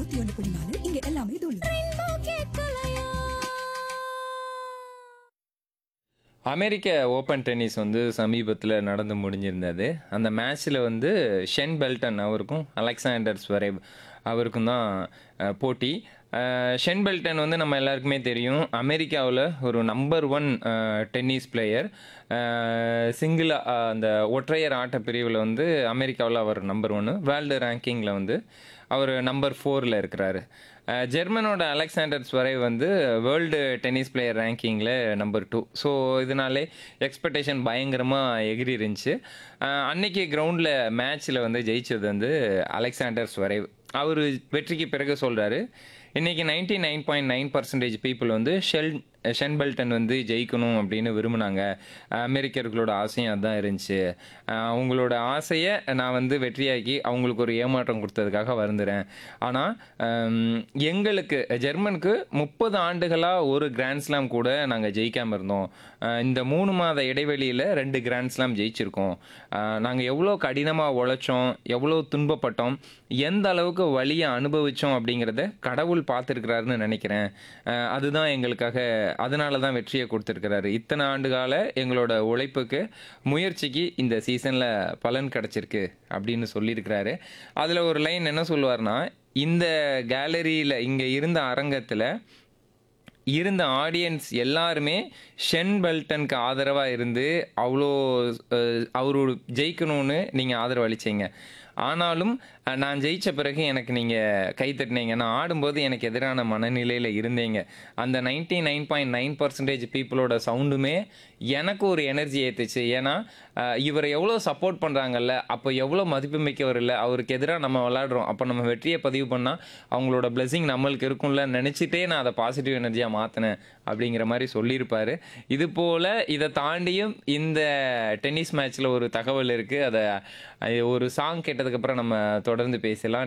நூத்தி ஒண்ணு புள்ளி நாலு இங்க எல்லாமே தூளு அமெரிக்க ஓப்பன் டென்னிஸ் வந்து சமீபத்தில் நடந்து முடிஞ்சிருந்தது அந்த மேட்ச்சில் வந்து ஷென் பெல்டன் அவருக்கும் அலெக்சாண்டர் ஸ்வரேவ் அவருக்கும் தான் அஹ், போட்டி அஹ், ஷென் பெல்டன் வந்து நம்ம எல்லாருக்குமே தெரியும் அமெரிக்காவில் ஒரு number one tennis player single அந்த ஒற்றையர் ஆட்ட பிரிவில் வந்து அமெரிக்காவில் அவர் நம்பர் ஒன்று வேர்ல்டு ரேங்கிங்கில் வந்து அவர் நம்பர் ஃபோரில் இருக்கிறாரு அஹ், ஜெர்மனோட அலெக்சாண்டர் ஸ்வரேவ் வந்து வேர்ல்டு டென்னிஸ் பிளேயர் ரேங்கிங்கில் நம்பர் டூ ஸோ இதனாலே எக்ஸ்பெக்டேஷன் பயங்கரமாக எகிரி இருந்துச்சு அஹ், அன்னைக்கு கிரவுண்டில் மேட்ச்சில் வந்து ஜெயிச்சது வந்து அலெக்சாண்டர் ஸ்வரேவ் அவர் வெற்றிக்கு பிறகு சொல்கிறாரு இன்னைக்கு ninety nine point nine percentage people வந்து ஷெல் ஷென்பெல்டன் வந்து ஜெயிக்கணும் அப்படின்னு விரும்பினாங்க அமெரிக்கர்களோட ஆசையும் அதுதான் இருந்துச்சு அஹ் அவங்களோட ஆசையை நான் வந்து வெற்றியாக்கி அவங்களுக்கு ஒரு ஏமாற்றம் கொடுத்ததுக்காக வருந்துறேன் ஆனால் எங்களுக்கு ஜெர்மனுக்கு முப்பது ஆண்டுகளாக ஒரு கிராண்ட் ஸ்லாம் கூட நாங்கள் ஜெயிக்காமல் இருந்தோம் அஹ் இந்த மூணு மாத இடைவெளியில் ரெண்டு கிராண்ட் ஸ்லாம் ஜெயிச்சிருக்கோம் நாங்கள் எவ்வளோ கடினமாக உழைச்சோம் எவ்வளோ துன்பப்பட்டோம் எந்த அளவுக்கு வலியை அனுபவித்தோம் அப்படிங்கிறத கடவுள் பார்த்துருக்கிறாருன்னு நினைக்கிறேன் அஹ் அதுதான் எங்களுக்காக அதனால தான் வெற்றியை கொடுத்துருக்கிறாரு இத்தனை ஆண்டு கால எங்களோட உழைப்புக்கு முயற்சிக்கு இந்த சீசனில் பலன் கிடச்சிருக்கு அப்படின்னு சொல்லியிருக்கிறாரு அதில் ஒரு லைன் என்ன சொல்லுவார்னா இந்த கேலரியில் இங்கே இருந்த அரங்கத்தில் இருந்த ஆடியன்ஸ் எல்லாருமே ஷென் பெல்டனுக்கு ஆதரவாக இருந்து அவ்வளோ அஹ், அவரு ஜெயிக்கணும்னு நீங்கள் ஆதரவு அளிச்சீங்க ஆனாலும் அஹ், நான் ஜெயிச்ச பிறகு எனக்கு நீங்கள் கை தட்டினீங்க நான் ஆடும்போது எனக்கு எதிரான மனநிலையில் இருந்தீங்க அந்த ninety nine point nine percentage பீப்புளோட சவுண்டுமே எனக்கு ஒரு எனர்ஜி ஏற்றுச்சு ஏன்னா அஹ், இவரை எவ்வளோ சப்போர்ட் பண்ணுறாங்கல்ல அப்போ எவ்வளோ மதிப்புமிக்கவர் இல்லை அவருக்கு எதிராக நம்ம விளாடுறோம் அப்போ நம்ம வெற்றியை பதிவு பண்ணால் அவங்களோட blessing நம்மளுக்கு இருக்கும்ல நினச்சிட்டே நான் அதை பாசிட்டிவ் எனர்ஜியாக மாற்றினேன் அப்படிங்கிற மாதிரி சொல்லியிருப்பாரு இது போல் இதை தாண்டியும் இந்த டென்னிஸ் மேட்ச்சில் ஒரு தகவல் இருக்குது அதை அது ஒரு சாங் கேட்டதுக்கப்புறம் நம்ம தொடர்ந்து பேசலாம்